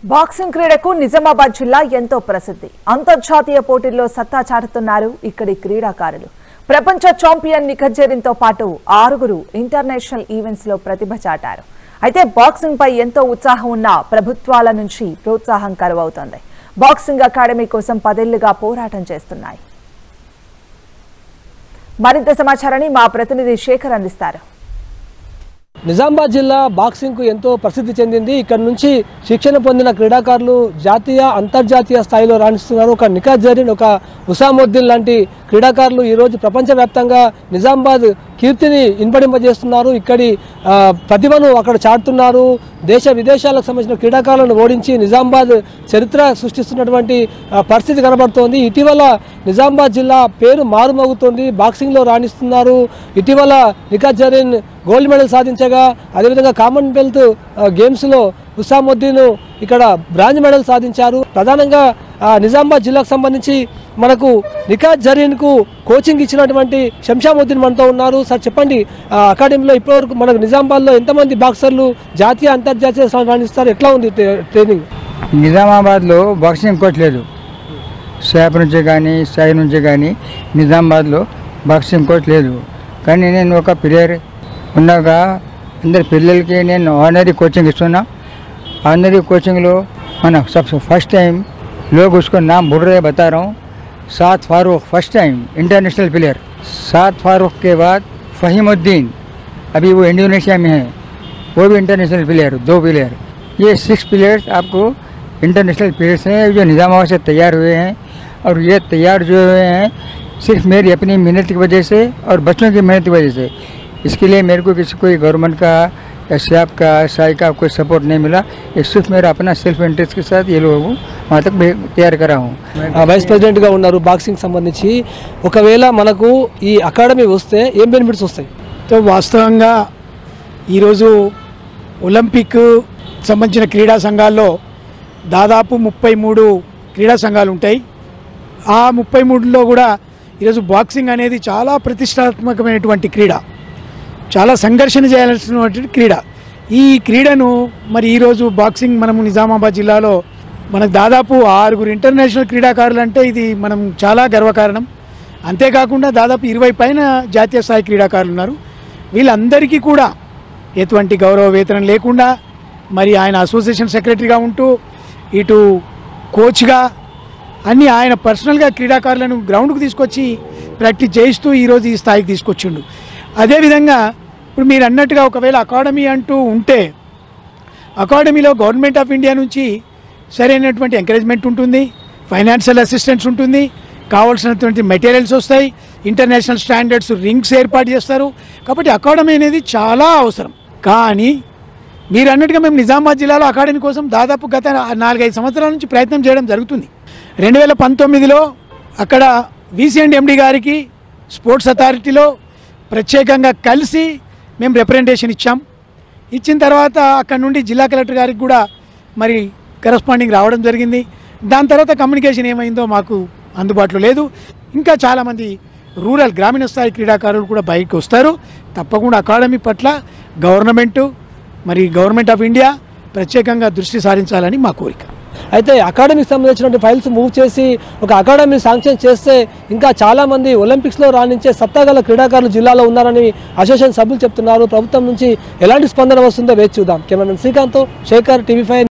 boxing క్రీడకు Nizamabad జిల్లా ఎంతో ప్రసిద్ధి అంతర్జాతీయ పోటీల్లో సత్తా చాటుతున్నారు ఇక్కడి క్రీడాకారులు ప్రపంచ ఛాంపియన్ నిఖజ్జరీన్తో పాటు ఆరుగురు ఇంటర్నేషనల్ ఈవెంట్స్ లో ప్రతిభ చాటారు అయితే బాక్సింగ్ పై ఎంతో ఉత్సాహం ఉన్న ప్రభుత్వాల నుంచి ప్రోత్సాహం కరువవుతోంది బాక్సింగ్ అకాడమీ కోసం పదేళ్లుగా పోరాటం చేస్తున్నాయి మరింత సమాచారాన్ని మా ప్రతినిధి శేఖర్ అందిస్తారు నిజామాబాద్ జిల్లా బాక్సింగ్కు ఎంతో ప్రసిద్ధి చెందింది ఇక్కడ నుంచి శిక్షణ పొందిన క్రీడాకారులు జాతీయ అంతర్జాతీయ స్థాయిలో రాణిస్తున్నారు ఒక నిఖాజ్ జరీన్ ఒక ఉసాముద్దీన్ లాంటి క్రీడాకారులు ఈరోజు ప్రపంచవ్యాప్తంగా నిజామాబాద్ కీర్తిని ఇన్పడింపజేస్తున్నారు ఇక్కడి ఆ, ప్రతిభను అక్కడ చాటుతున్నారు దేశ విదేశాలకు సంబంధించిన క్రీడాకారులను ఓడించి నిజామాబాద్ చరిత్ర సృష్టిస్తున్నటువంటి ఆ, పరిస్థితి కనబడుతోంది ఇటీవల నిజామాబాద్ జిల్లా పేరు మారుమోగుతోంది బాక్సింగ్లో రాణిస్తున్నారు ఇటీవల నిఖాజ్ జరీన్ గోల్డ్ మెడల్ సాధించగా అదేవిధంగా కామన్వెల్త్ ఆ, గేమ్స్లో హుసాముద్దీన్ ఇక్కడ బ్రాంజ్ మెడల్ సాధించారు ప్రధానంగా ఆ, నిజామాబాద్ జిల్లాకు సంబంధించి మనకు నిఖాజ్ జరీన్కు కోచింగ్ ఇచ్చినటువంటి శంషాముద్దీన్ మనతో ఉన్నారు సార్ చెప్పండి ఆ, అకాడమీలో ఇప్పటివరకు మనకు నిజామాబాద్లో ఎంతమంది బాక్సర్లు జాతీయ అంతర్జాతీయ స్థాయి రాణిస్తారు ఎట్లా ఉంది ట్రే- ట్రైనింగ్ నిజామాబాద్లో బాక్సింగ్ కోచ్ లేదు షాప్ నుంచి కానీ సాయి నుంచి కానీ నిజామాబాద్లో బాక్సింగ్ కోచ్ లేదు కానీ నేను ఒక ప్లేయర్ ఉండగా అందరి పిల్లలకి నేను ఆనరీ కోచింగ్ ఇస్తున్నా ఆనరీ కోచింగ్లో మన सबसे फर्स्ट टाइम लोग उसको नाम भूल रहे बता रहा हूँ सात Farooq first time international player सात फारूक के बाद फ़हीमुद्दीन अभी वो इंडोनेशिया में है वो भी इंटरनेशनल प्लेयर दो प्लेयर ये सिक्स प्लेयर्स आपको इंटरनेशनल प्लेयर्स हैं जो निज़ामाबाद से तैयार हुए हैं और ये तैयार जो हुए हैं सिर्फ मेरी अपनी मेहनत की वजह से और बच्चों की मेहनत की वजह से इसके लिए मेरे को किसी कोई गवर्नमेंट का या स्टाफ का साई का कोई सपोर्ट नहीं मिला ये सिर्फ मेरा अपना सेल्फ इंटरेस्ट के साथ ये लोगों को वहाँ तक भे- तैयार करा हूँ ఆ, వైస్ ప్రెసిడెంట్గా ఉన్నారు బాక్సింగ్ సంబంధించి ఒకవేళ మనకు ఈ అకాడమీ వస్తే ఏం బెనిఫిట్స్ వస్తాయి తో వాస్తవంగా ఈరోజు ఒలింపిక్ సంబంధించిన క్రీడా సంఘాల్లో దాదాపు ముప్పై మూడు క్రీడా సంఘాలు ఉంటాయి ఆ ముప్పై మూడులో కూడా ఈరోజు బాక్సింగ్ అనేది చాలా ప్రతిష్టాత్మకమైనటువంటి క్రీడ చాలా సంఘర్షణ చేయాల్సినటువంటి క్రీడ ఈ క్రీడను మరి ఈరోజు బాక్సింగ్ మనము నిజామాబాద్ జిల్లాలో మనకు దాదాపు ఆరుగురు ఇంటర్నేషనల్ క్రీడాకారులు అంటే ఇది మనం చాలా గర్వకారణం అంతేకాకుండా దాదాపు ఇరవై పైన జాతీయ స్థాయి క్రీడాకారులు ఉన్నారు వీళ్ళందరికీ కూడా ఎటువంటి గౌరవ వేతనం లేకుండా మరి ఆయన అసోసియేషన్ సెక్రటరీగా ఉంటూ ఇటు కోచ్గా అన్ని ఆయన పర్సనల్గా క్రీడాకారులను గ్రౌండ్కు తీసుకొచ్చి ప్రాక్టీస్ చేయిస్తూ ఈరోజు ఈ స్థాయికి తీసుకొచ్చిండు అదేవిధంగా ఇప్పుడు మీరు అన్నట్టుగా ఒకవేళ అకాడమీ అంటూ ఉంటే అకాడమీలో గవర్నమెంట్ ఆఫ్ ఇండియా నుంచి సరైనటువంటి ఎంకరేజ్మెంట్ ఉంటుంది ఫైనాన్షియల్ అసిస్టెన్స్ ఉంటుంది కావాల్సినటువంటి మెటీరియల్స్ వస్తాయి ఇంటర్నేషనల్ స్టాండర్డ్స్ రింగ్స్ ఏర్పాటు చేస్తారు కాబట్టి అకాడమీ అనేది చాలా అవసరం కానీ మీరు అన్నట్టుగా మేము నిజామాబాద్ జిల్లాలో అకాడమీ కోసం దాదాపు గత నాలుగైదు సంవత్సరాల నుంచి ప్రయత్నం చేయడం జరుగుతుంది రెండు వేల పంతొమ్మిదిలో అక్కడ వీసీ అండ్ ఎండి గారికి స్పోర్ట్స్ అథారిటీలో ప్రత్యేకంగా కలిసి మేము రిప్రజెంటేషన్ ఇచ్చాం ఇచ్చిన తర్వాత అక్కడ నుండి జిల్లా కలెక్టర్ గారికి కూడా మరి కరస్పాండింగ్ రావడం జరిగింది దాని తర్వాత కమ్యూనికేషన్ ఏమైందో మాకు అందుబాటులో లేదు ఇంకా చాలామంది రూరల్ గ్రామీణ స్థాయి క్రీడాకారులు కూడా బయటకు వస్తారు తప్పకుండా అకాడమీ పట్ల గవర్నమెంటు మరి గవర్నమెంట్ ఆఫ్ ఇండియా ప్రత్యేకంగా దృష్టి సారించాలని మా కోరిక అయితే అకాడమీకి సంబంధించినటువంటి ఫైల్స్ మూవ్ చేసి ఒక అకాడమీ శాంక్షన్ చేస్తే ఇంకా చాలా మంది ఒలింపిక్స్లో రాణించే సత్తాగల క్రీడాకారులు జిల్లాలో ఉన్నారని అసోసియేషన్ సభ్యులు చెప్తున్నారు ప్రభుత్వం నుంచి ఎలాంటి స్పందన వస్తుందో వేచి చూద్దాం cameraman Srikanth Shekhar TV five